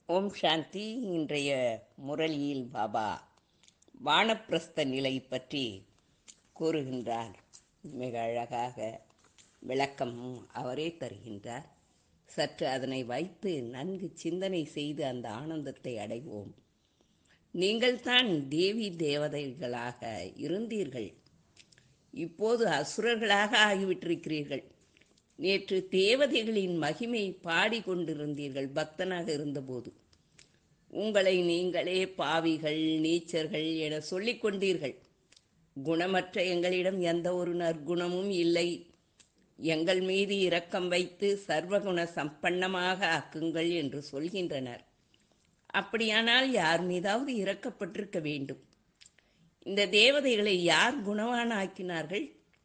ஓம் சாந்தி இன்றைய முரளியில் பாபா வானப்பிரஸ்த நிலை பற்றி கூறுகின்றார் மிக அழகாக விளக்கம் அவரே தருகின்றார் சற்று அதனை வைத்து நன்கு சிந்தனை செய்து அந்த ஆனந்தத்தை அடைவோம் நீங்கள்தான் தேவி தேவதைகளாக இருந்தீர்கள் இப்போது அசுரர்களாக ஆகிவிட்டிருக்கிறீர்கள் நேற்று தேவதைகளின் மகிமை பாடிக்கொண்டிருந்தீர்கள் பக்தனாக இருந்தபோது உங்களை நீங்களே பாவிகள் நீச்சர்கள் என சொல்லிக் கொண்டீர்கள் குணமற்ற எங்களிடம் எந்த ஒரு நற்குணமும் இல்லை எங்கள் மீது இரக்கம் வைத்து சர்வகுண சம்பன்னமாக ஆக்குங்கள் என்று சொல்கின்றனர் அப்படியானால் யார் மீதாவது இறக்கப்பட்டிருக்க வேண்டும் இந்த தேவதைகளை யார் குணவான ஆக்கினார்கள்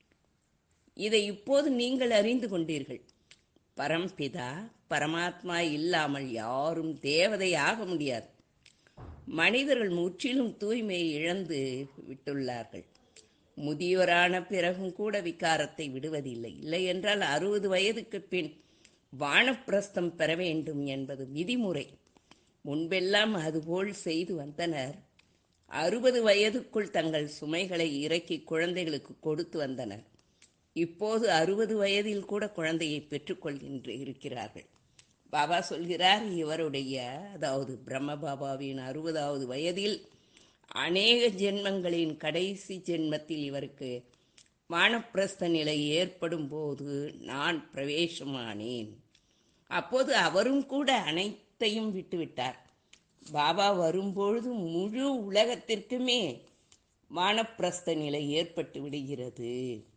இதை இப்போது நீங்கள் அறிந்து கொண்டீர்கள் பரம்பிதா பரமாத்மா இல்லாமல் யாரும் தேவதை ஆக முடியாது மனிதர்கள் முற்றிலும் தூய்மையை இழந்து விட்டுள்ளார்கள் முதியோரான பிறகும் கூட விகாரத்தை விடுவதில்லை இல்லை என்றால் அறுபது வயதுக்கு பின் வானப்பிரஸ்தம் பெற வேண்டும் என்பது விதிமுறை முன்பெல்லாம் அதுபோல் செய்து வந்தனர் அறுபது வயதுக்குள் தங்கள் சுமைகளை இறக்கி குழந்தைகளுக்கு கொடுத்து வந்தனர் இப்போது அறுபது வயதில் கூட குழந்தையை பெற்றுக்கொள்கின்ற இருக்கிறார்கள் பாபா சொல்கிறார் இவருடைய அதாவது பிரம்ம பாபாவின் அறுபதாவது வயதில் அநேக ஜென்மங்களின் கடைசி ஜென்மத்தில் இவருக்கு வானப்பிரஸ்த நிலை ஏற்படும் போது நான் பிரவேசமானேன் அப்போது அவரும் கூட அனைத்தையும் விட்டுவிட்டார் பாபா வரும்பொழுது முழு உலகத்திற்குமே வானப்பிரஸ்த நிலை ஏற்பட்டு விடுகிறது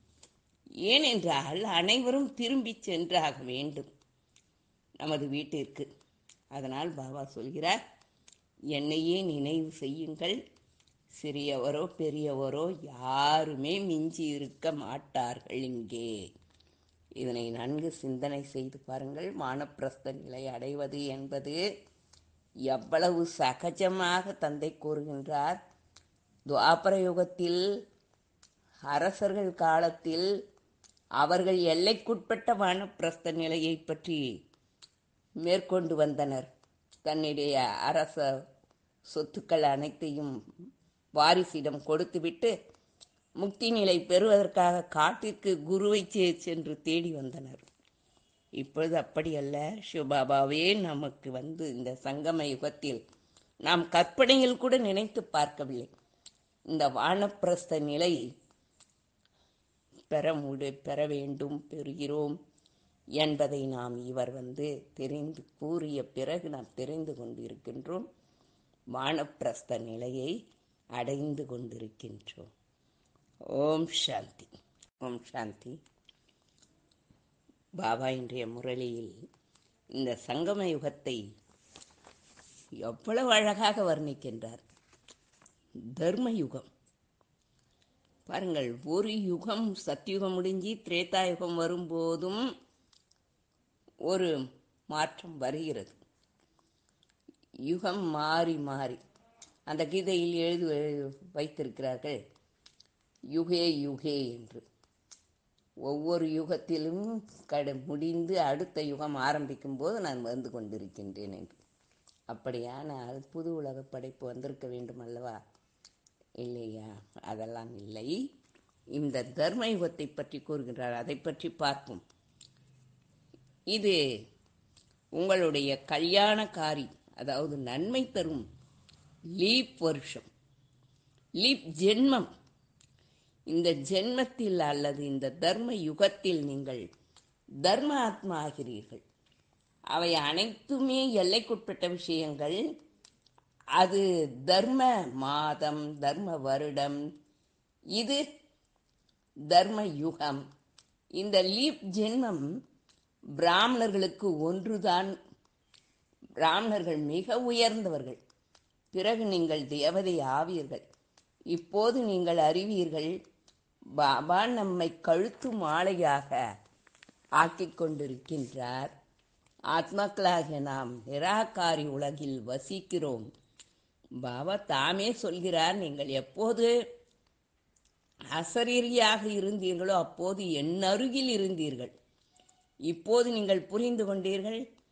ஏனென்றால் அனைவரும் திரும்பி சென்றாக வேண்டும் நமது வீட்டிற்கு அதனால் பாபா சொல்கிறார் என்னையே நினைவு செய்யுங்கள் சிறியவரோ பெரியவரோ யாருமே மிஞ்சி இருக்க மாட்டார்கள் இங்கே இதனை நன்கு சிந்தனை செய்து பாருங்கள் வானப்பிரஸ்த நிலை அடைவது என்பது எவ்வளவு சகஜமாக தந்தை கூறுகின்றார் துவாபர யுகத்தில் அரசர்கள் காலத்தில் அவர்கள் எல்லைக்குட்பட்ட வானப்பிரஸ்த நிலையை பற்றி மேற்கொண்டு வந்தனர் தன்னுடைய அரச சொத்துக்கள் அனைத்தையும் வாரிசிடம் கொடுத்துவிட்டு முக்தி நிலை பெறுவதற்காக காட்டிற்கு குருவை சென்று தேடி வந்தனர் இப்பொழுது அப்படி அல்ல சிவபாபாவே நமக்கு வந்து இந்த சங்கம யுகத்தில் நாம் கற்பனையில் கூட நினைத்து பார்க்கவில்லை இந்த வானப்பிரஸ்த நிலை பெற முடி பெற வேண்டும் பெறுகிறோம் என்பதை நாம் இவர் வந்து தெரிந்து கூறிய பிறகு நாம் தெரிந்து கொண்டிருக்கின்றோம் வானப்பிரஸ்த நிலையை அடைந்து கொண்டிருக்கின்றோம் ஓம் சாந்தி ஓம் சாந்தி பாபா இன்றைய முரளியில் இந்த சங்கம யுகத்தை எவ்வளவு அழகாக வர்ணிக்கின்றார் தர்ம யுகம் பாருங்கள் ஒரு யுகம் சத்யுகம் முடிஞ்சு திரேதா யுகம் வரும்போதும் ஒரு மாற்றம் வருகிறது யுகம் மாறி மாறி அந்த கீதையில் எழுதி வைத்திருக்கிறார்கள் யுகே யுகே என்று ஒவ்வொரு யுகத்திலும் கடு முடிந்து அடுத்த யுகம் ஆரம்பிக்கும் போது நான் வந்து கொண்டிருக்கின்றேன் என்று அப்படியானால் புது உலக படைப்பு வந்திருக்க வேண்டும் அல்லவா இல்லையா அதெல்லாம் இல்லை இந்த தர்ம யுகத்தை பற்றி கூறுகின்றார் அதை பற்றி பார்ப்போம் இது உங்களுடைய கல்யாணக்காரி அதாவது நன்மை தரும் லீப் வருஷம் லீப் ஜென்மம் இந்த ஜென்மத்தில் அல்லது இந்த தர்ம யுகத்தில் நீங்கள் தர்ம ஆத்மா ஆகிறீர்கள் அவை அனைத்துமே எல்லைக்குட்பட்ட விஷயங்கள் அது தர்ம மாதம் தர்ம வருடம் இது தர்ம யுகம் இந்த லீப் ஜென்மம் பிராமணர்களுக்கு ஒன்றுதான் பிராமணர்கள் மிக உயர்ந்தவர்கள் பிறகு நீங்கள் தேவதை ஆவீர்கள் இப்போது நீங்கள் அறிவீர்கள் பாபா நம்மை கழுத்து மாலையாக ஆக்கிக் கொண்டிருக்கின்றார் ஆத்மாக்களாக நாம் நிராகாரி உலகில் வசிக்கிறோம் பாபா தாமே சொல்கிறார் நீங்கள் எப்போது அசரீரியாக இருந்தீர்களோ அப்போது என் அருகில் இருந்தீர்கள் இப்போது நீங்கள் புரிந்து கொண்டீர்கள்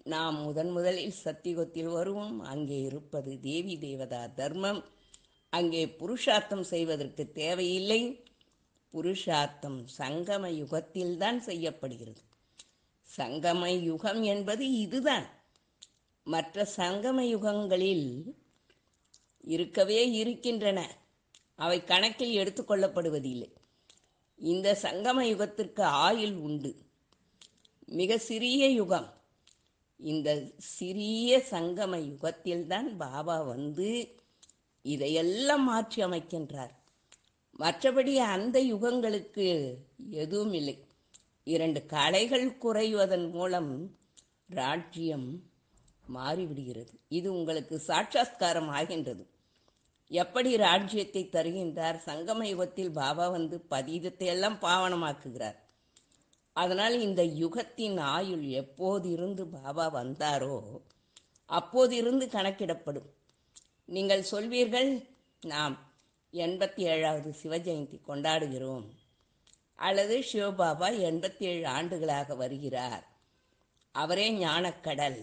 நாம் முதன் முதலில் சத்தியுகத்தில் வருவோம் அங்கே இருப்பது தேவி தேவதா தர்மம் அங்கே புருஷார்த்தம் செய்வதற்கு தேவையில்லை புருஷார்த்தம் சங்கம யுகத்தில்தான் செய்யப்படுகிறது சங்கம யுகம் என்பது இதுதான் மற்ற சங்கம யுகங்களில் இருக்கவே இருக்கின்றன அவை கணக்கில் எடுத்துக்கொள்ளப்படுவதில்லை இந்த சங்கம யுகத்திற்கு ஆயுள் உண்டு மிக சிறிய யுகம் இந்த சிறிய சங்கம யுகத்தில்தான் பாபா வந்து இதையெல்லாம் மாற்றி அமைக்கின்றார் மற்றபடி அந்த யுகங்களுக்கு எதுவும் இல்லை இரண்டு கலைகள் குறைவதன் மூலம் ராஜ்யம் மாறிவிடுகிறது இது உங்களுக்கு சாட்சாத்காரம் ஆகின்றது எப்படி ராஜ்யத்தை தருகின்றார் சங்கம யுகத்தில் பாபா வந்து பதீதத்தை எல்லாம் பாவனமாக்குகிறார் அதனால் இந்த யுகத்தின் ஆயுள் எப்போது இருந்து பாபா வந்தாரோ அப்போது இருந்து கணக்கிடப்படும் நீங்கள் சொல்வீர்கள் நாம் எண்பத்தி ஏழாவது சிவஜெயந்தி கொண்டாடுகிறோம் அல்லது சிவபாபா எண்பத்தி ஏழு ஆண்டுகளாக வருகிறார் அவரே ஞானக்கடல்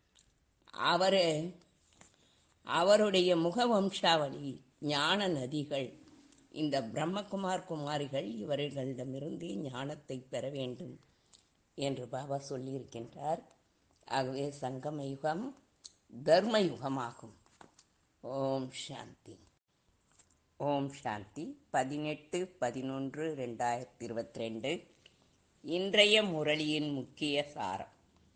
அவரே அவருடைய முகவம்சாவளி ஞான நதிகள் இந்த பிரம்மகுமார் குமாரிகள் இவர்களிடமிருந்து ஞானத்தை பெற வேண்டும் என்று பாபா சொல்லியிருக்கின்றார் ஆகவே சங்கம யுகம் தர்ம யுகமாகும் ஓம் சாந்தி ஓம் சாந்தி பதினெட்டு பதினொன்று ரெண்டாயிரத்தி இருபத்தி ரெண்டு இன்றைய முரளியின் முக்கிய சாரம்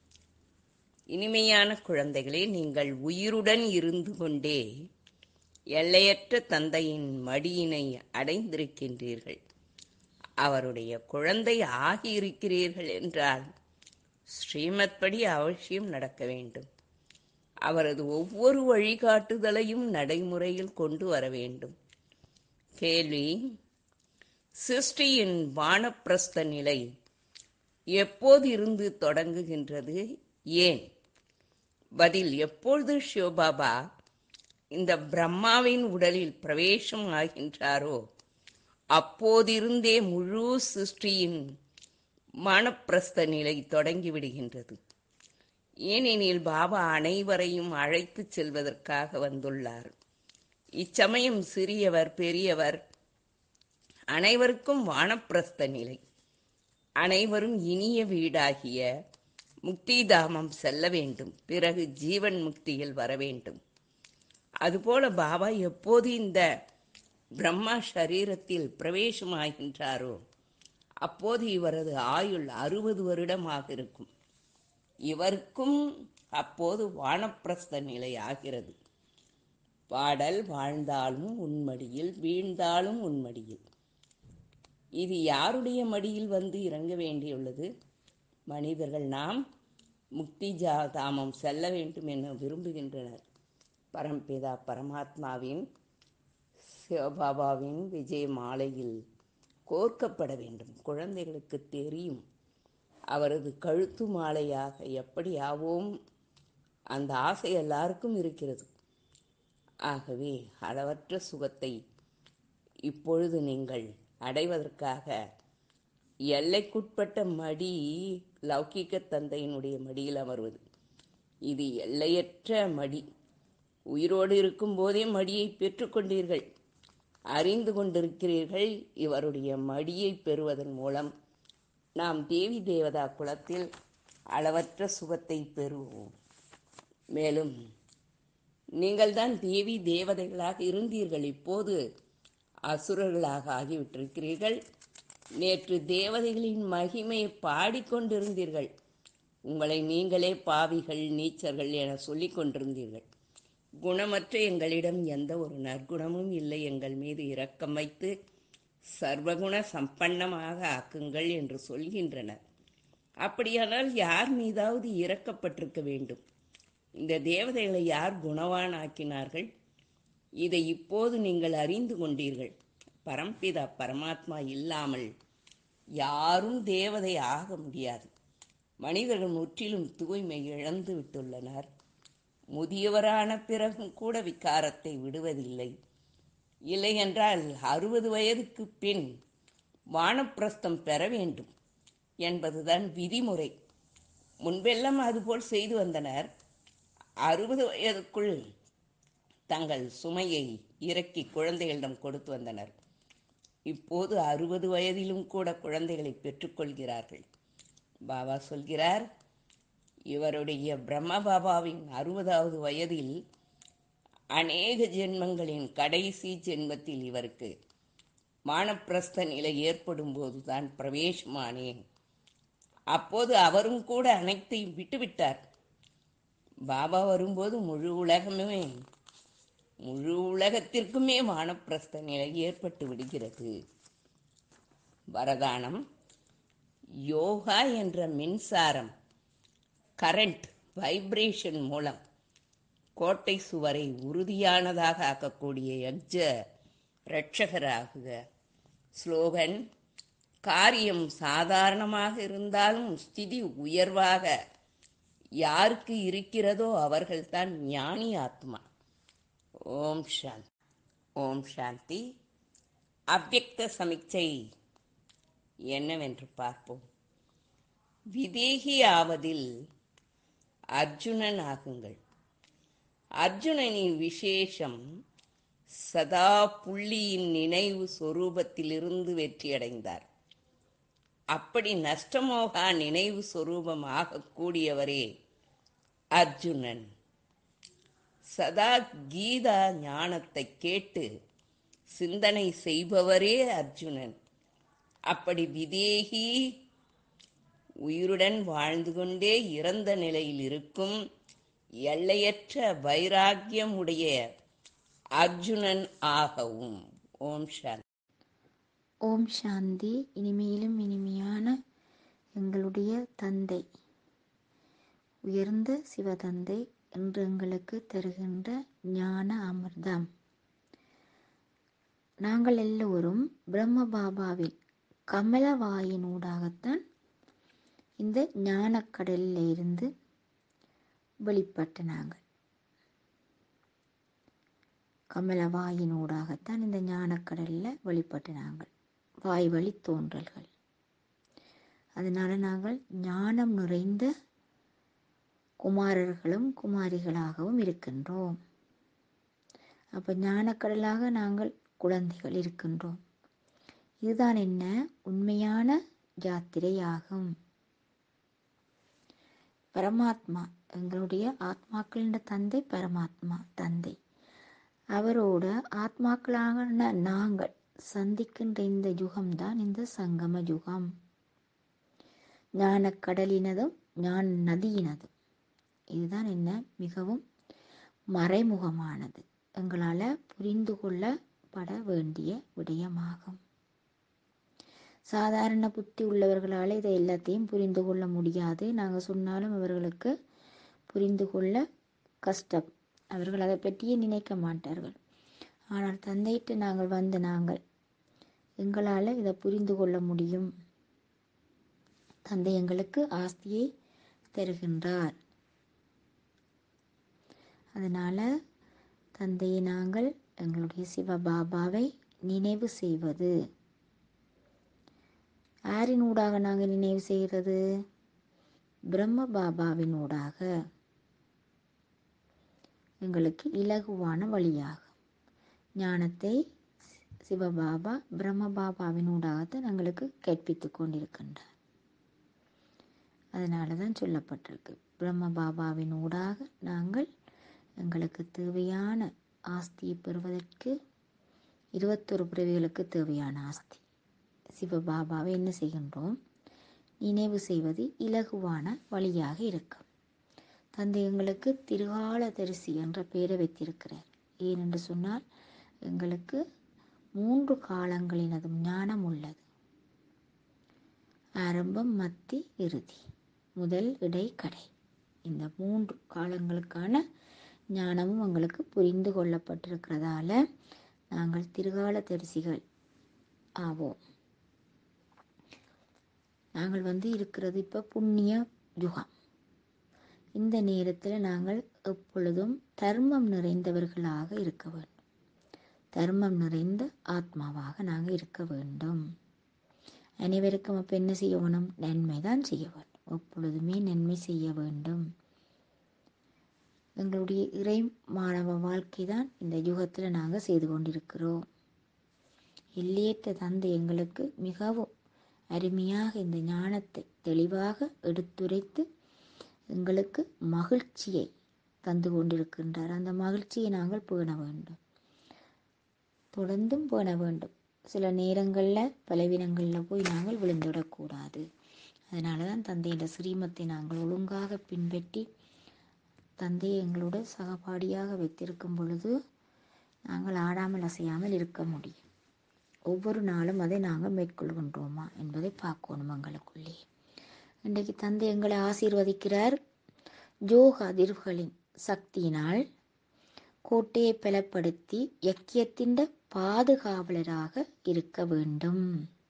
இனிமையான குழந்தைகளே நீங்கள் உயிருடன் இருந்து கொண்டே எல்லையற்ற தந்தையின் மடியினை அடைந்திருக்கின்றீர்கள் அவருடைய குழந்தை ஆகியிருக்கிறீர்கள் என்றால் ஸ்ரீமத் படி அவசியம் நடக்க வேண்டும் அவரது ஒவ்வொரு வழிகாட்டுதலையும் நடைமுறையில் கொண்டு வர வேண்டும் கேள்வி சிருஷ்டியின் வானப்பிரஸ்த நிலை எப்போது இருந்து தொடங்குகின்றது ஏன் பதில் எப்பொழுது சிவபாபா இந்த பிரம்மாவின் உடலில் பிரவேசம் ஆகின்றாரோ அப்போதிருந்தே முழு சிருஷ்டியின் மனப்பிரஸ்த நிலை தொடங்கிவிடுகின்றது ஏனெனில் பாபா அனைவரையும் அழைத்து செல்வதற்காக வந்துள்ளார் இச்சமயம் சிறியவர் பெரியவர் அனைவருக்கும் வானப்பிரஸ்த நிலை அனைவரும் இனிய வீடாகிய முக்திதாமம் செல்ல வேண்டும் பிறகு ஜீவன் முக்தியில் வர வேண்டும் அதுபோல பாபா எப்போது இந்த பிரம்மா சரீரத்தில் பிரவேசமாகின்றாரோ அப்போது இவரது ஆயுள் அறுபது வருடமாக இருக்கும் இவருக்கும் அப்போது வானப்பிரஸ்த நிலை ஆகிறது பாடல் வாழ்ந்தாலும் உன்மடியில் வீழ்ந்தாலும் உன்மடியில் இது யாருடைய மடியில் வந்து இறங்க வேண்டியுள்ளது மனிதர்கள் நாம் முக்தி ஜா தாமம் செல்ல வேண்டும் என விரும்புகின்றனர் பரம்பிதா பரமாத்மாவின் சிவபாபாவின் விஜய மாலையில் கோர்க்கப்பட வேண்டும் குழந்தைகளுக்கு தெரியும் அவரது கழுத்து மாலையாக எப்படி ஆவோம் அந்த ஆசை எல்லாருக்கும் இருக்கிறது ஆகவே அளவற்ற சுகத்தை இப்பொழுது நீங்கள் அடைவதற்காக எல்லைக்குட்பட்ட மடி லௌகிக்க தந்தையினுடைய மடியில் அமர்வது இது எல்லையற்ற மடி உயிரோடு இருக்கும் போதே மடியை பெற்றுக்கொண்டீர்கள் அறிந்து கொண்டிருக்கிறீர்கள் இவருடைய மடியை பெறுவதன் மூலம் நாம் தேவி தேவதா குலத்தில் அளவற்ற சுகத்தை பெறுவோம் மேலும் நீங்கள்தான் தேவி தேவதைகளாக இருந்தீர்கள் இப்போது அசுரர்களாக ஆகிவிட்டிருக்கிறீர்கள் நேற்று தேவதைகளின் மகிமையை பாடிக்கொண்டிருந்தீர்கள் உங்களை நீங்களே பாவிகள் நீச்சர்கள் என சொல்லிக் கொண்டிருந்தீர்கள் குணமற்ற எங்களிடம் எந்த ஒரு நற்குணமும் இல்லை எங்கள் மீது இரக்கம் வைத்து சர்வகுண சம்பன்னமாக ஆக்குங்கள் என்று சொல்கின்றனர் அப்படியானால் யார் மீதாவது இறக்கப்பட்டிருக்க வேண்டும் இந்த தேவதைகளை யார் குணவான் ஆக்கினார்கள் இதை இப்போது நீங்கள் அறிந்து கொண்டீர்கள் பரம்பிதா பரமாத்மா இல்லாமல் யாரும் தேவதை ஆக முடியாது மனிதர்கள் முற்றிலும் தூய்மை இழந்து விட்டுள்ளனர் முதியவரான பிறகும் கூட விகாரத்தை விடுவதில்லை இல்லையென்றால் அறுபது வயதுக்கு பின் வானப்பிரஸ்தம் பெற வேண்டும் என்பதுதான் விதிமுறை முன்பெல்லாம் அதுபோல் செய்து வந்தனர் அறுபது வயதுக்குள் தங்கள் சுமையை இறக்கி குழந்தைகளிடம் கொடுத்து வந்தனர் இப்போது அறுபது வயதிலும் கூட குழந்தைகளை பெற்றுக்கொள்கிறார்கள் பாபா சொல்கிறார் இவருடைய பிரம்ம பாபாவின் அறுபதாவது வயதில் அநேக ஜென்மங்களின் கடைசி ஜென்மத்தில் இவருக்கு வானப்பிரஸ்த நிலை ஏற்படும் போதுதான் பிரவேசமானேன் அப்போது அவரும் கூட அனைத்தையும் விட்டுவிட்டார் பாபா வரும்போது முழு உலகமே முழு உலகத்திற்குமே வானப்பிரஸ்த நிலை ஏற்பட்டு விடுகிறது வரதானம் யோகா என்ற மின்சாரம் கரண்ட் வைப்ரேஷன் மூலம் கோட்டை சுவரை உறுதியானதாக ஆக்கக்கூடிய யக்ஜ ரட்சகராகுக ஸ்லோகன் காரியம் சாதாரணமாக இருந்தாலும் ஸ்திதி உயர்வாக யாருக்கு இருக்கிறதோ அவர்கள்தான் ஞானி ஆத்மா ஓம் சாந்தி ஓம் சாந்தி அவ்வக்த சமிச்சை என்னவென்று பார்ப்போம் விதேகி ஆவதில் அர்ஜுனன் ஆகுங்கள் அர்ஜுனனின் விசேஷம் சதா புள்ளியின் நினைவு சொரூபத்திலிருந்து வெற்றியடைந்தார் அப்படி நஷ்டமோகா நினைவு சொரூபம் ஆகக்கூடியவரே அர்ஜுனன் சதா கீதா ஞானத்தை கேட்டு சிந்தனை செய்பவரே அர்ஜுனன் அப்படி விதேகி உயிருடன் வாழ்ந்து கொண்டே இறந்த நிலையில் இருக்கும் எல்லையற்ற வைராக்கியம் உடைய அர்ஜுனன் ஆகவும் ஓம் சாந்தி ஓம் சாந்தி இனிமையிலும் இனிமையான எங்களுடைய தந்தை உயர்ந்த சிவதந்தை என்று எங்களுக்கு தருகின்ற ஞான அமிர்தம் நாங்கள் எல்லோரும் பிரம்ம பாபாவின் கமலவாயினூடாகத்தான் இந்த ஞானக்கடலில் இருந்து வெளிப்பட்ட நாங்கள் கமலவாயினூடாகத்தான் இந்த ஞானக்கடலில் வெளிப்பட்ட நாங்கள் வாய் வழி தோன்றல்கள் அதனால நாங்கள் ஞானம் நிறைந்த குமாரர்களும் குமாரிகளாகவும் இருக்கின்றோம் அப்போ ஞானக்கடலாக நாங்கள் குழந்தைகள் இருக்கின்றோம் இதுதான் என்ன உண்மையான யாத்திரையாகும் பரமாத்மா எங்களுடைய ஆத்மாக்களின் தந்தை பரமாத்மா தந்தை அவரோட ஆத்மாக்களான நாங்கள் சந்திக்கின்ற இந்த யுகம்தான் இந்த சங்கம யுகம் ஞானக்கடலினதும் ஞான நதியினதும் இதுதான் என்ன மிகவும் மறைமுகமானது எங்களால் புரிந்து கொள்ளப்பட வேண்டிய விடயமாகும் சாதாரண புத்தி உள்ளவர்களால் இதை எல்லாத்தையும் புரிந்து கொள்ள முடியாது நாங்கள் சொன்னாலும் அவர்களுக்கு புரிந்து கொள்ள கஷ்டம் அவர்கள் அதை பற்றியே நினைக்க மாட்டார்கள் ஆனால் தந்தையிட்டு நாங்கள் வந்த நாங்கள் எங்களால் இதை புரிந்து கொள்ள முடியும் தந்தை எங்களுக்கு ஆஸ்தியை தருகின்றார் அதனால் தந்தையை நாங்கள் எங்களுடைய சிவபாபாவை நினைவு செய்வது யாரின் ஊடாக நாங்கள் நினைவு செய்கிறது பிரம்ம பாபாவின் ஊடாக எங்களுக்கு இலகுவான வழியாகும் ஞானத்தை சிவபாபா பிரம்ம பாபாவின் ஊடாகத்தான் எங்களுக்கு கற்பித்து கொண்டிருக்கின்றார் அதனால தான் சொல்லப்பட்டிருக்கு பிரம்ம பாபாவின் ஊடாக நாங்கள் எங்களுக்கு தேவையான ஆஸ்தியை பெறுவதற்கு இருபத்தொரு பிறவிகளுக்கு தேவையான ஆஸ்தி சிவபாபாவை என்ன செய்கின்றோம் நினைவு செய்வது இலகுவான வழியாக இருக்கும் தந்தை எங்களுக்கு திருகால தரிசி என்ற பெயரை வைத்திருக்கிறார் ஏனென்று சொன்னால் எங்களுக்கு மூன்று காலங்களினதும் ஞானம் உள்ளது ஆரம்பம் மத்தி இறுதி முதல் இடை கடை இந்த மூன்று காலங்களுக்கான ஞானமும் எங்களுக்கு புரிந்து கொள்ளப்பட்டிருக்கிறதால நாங்கள் திருகால தரிசிகள் ஆவோம் நாங்கள் வந்து இருக்கிறது இப்போ புண்ணிய யுகம் இந்த நேரத்தில் நாங்கள் எப்பொழுதும் தர்மம் நிறைந்தவர்களாக இருக்க வேண்டும் தர்மம் நிறைந்த ஆத்மாவாக நாங்கள் இருக்க வேண்டும் அனைவருக்கும் அப்போ என்ன செய்ய வேணும் நன்மை தான் செய்ய வேண்டும் எப்பொழுதுமே நன்மை செய்ய வேண்டும் எங்களுடைய இறை மாணவ வாழ்க்கை தான் இந்த யுகத்தில் நாங்கள் செய்து கொண்டிருக்கிறோம் எல்லையற்ற தந்தை எங்களுக்கு மிகவும் அருமையாக இந்த ஞானத்தை தெளிவாக எடுத்துரைத்து எங்களுக்கு மகிழ்ச்சியை தந்து கொண்டிருக்கின்றார் அந்த மகிழ்ச்சியை நாங்கள் பேண வேண்டும் தொடர்ந்தும் பேண வேண்டும் சில நேரங்களில் பலவீனங்களில் போய் நாங்கள் விழுந்துவிடக்கூடாது அதனால தான் தந்தையோட சிரீமத்தை நாங்கள் ஒழுங்காக பின்பற்றி தந்தையை எங்களோட சகபாடியாக வைத்திருக்கும் பொழுது நாங்கள் ஆடாமல் அசையாமல் இருக்க முடியும் ஒவ்வொரு நாளும் அதை நாங்கள் மேற்கொள்கின்றோமா என்பதை பார்க்கணும் எங்களுக்குள்ளே இன்றைக்கு தந்தை எங்களை ஆசீர்வதிக்கிறார் யோக அதிர்வுகளின் சக்தியினால் கோட்டையை பலப்படுத்தி யக்கியத்தின் பாதுகாவலராக இருக்க வேண்டும்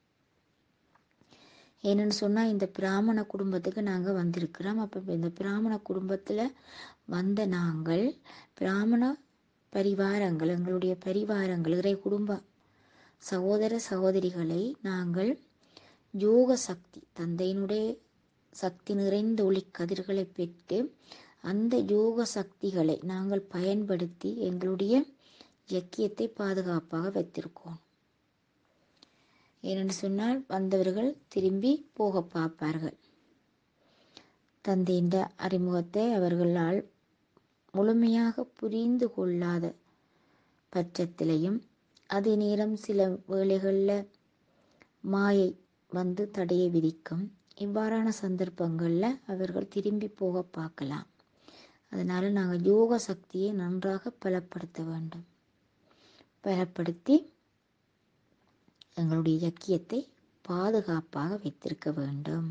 ஏன்னு சொன்னால் இந்த பிராமண குடும்பத்துக்கு நாங்கள் வந்திருக்கிறோம் அப்போ இந்த பிராமண குடும்பத்தில் வந்த நாங்கள் பிராமண பரிவாரங்கள் எங்களுடைய பரிவாரங்கள் இறை குடும்ப சகோதர சகோதரிகளை நாங்கள் யோக சக்தி தந்தையினுடைய சக்தி நிறைந்த ஒளி கதிர்களை பெற்று அந்த யோக சக்திகளை நாங்கள் பயன்படுத்தி எங்களுடைய இயக்கியத்தை பாதுகாப்பாக வைத்திருக்கோம் ஏனென்று சொன்னால் வந்தவர்கள் திரும்பி போக பார்ப்பார்கள் தந்தையின் அறிமுகத்தை அவர்களால் முழுமையாக புரிந்து கொள்ளாத பட்சத்திலையும் அதே நேரம் சில வேளைகளில் மாயை வந்து தடையை விதிக்கும் இவ்வாறான சந்தர்ப்பங்களில் அவர்கள் திரும்பி போக பார்க்கலாம் அதனால் நாங்கள் யோக சக்தியை நன்றாக பலப்படுத்த வேண்டும் பலப்படுத்தி எங்களுடைய இயக்கியத்தை பாதுகாப்பாக வைத்திருக்க வேண்டும்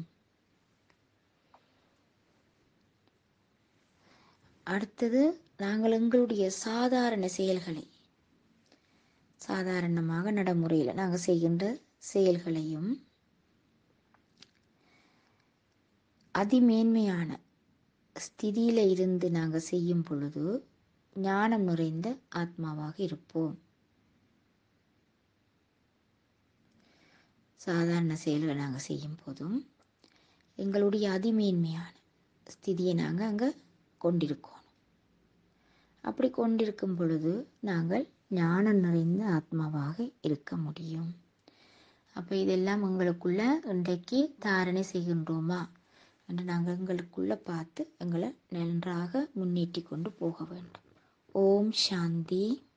அடுத்தது நாங்கள் எங்களுடைய சாதாரண செயல்களை சாதாரணமாக நடைமுறையில் நாங்கள் செய்கின்ற செயல்களையும் அதிமேன்மையான ஸ்திதியில் இருந்து நாங்கள் செய்யும் பொழுது ஞானம் நிறைந்த ஆத்மாவாக இருப்போம் சாதாரண செயல்களை நாங்கள் செய்யும் போதும் எங்களுடைய அதிமேன்மையான ஸ்திதியை நாங்கள் அங்கே கொண்டிருக்கோம் அப்படி கொண்டிருக்கும் பொழுது நாங்கள் ஞானம் நிறைந்த ஆத்மாவாக இருக்க முடியும் அப்போ இதெல்லாம் எங்களுக்குள்ள இன்றைக்கு தாரணை செய்கின்றோமா என்று நாங்கள் எங்களுக்குள்ள பார்த்து எங்களை நன்றாக முன்னேற்றி கொண்டு போக வேண்டும் ஓம் சாந்தி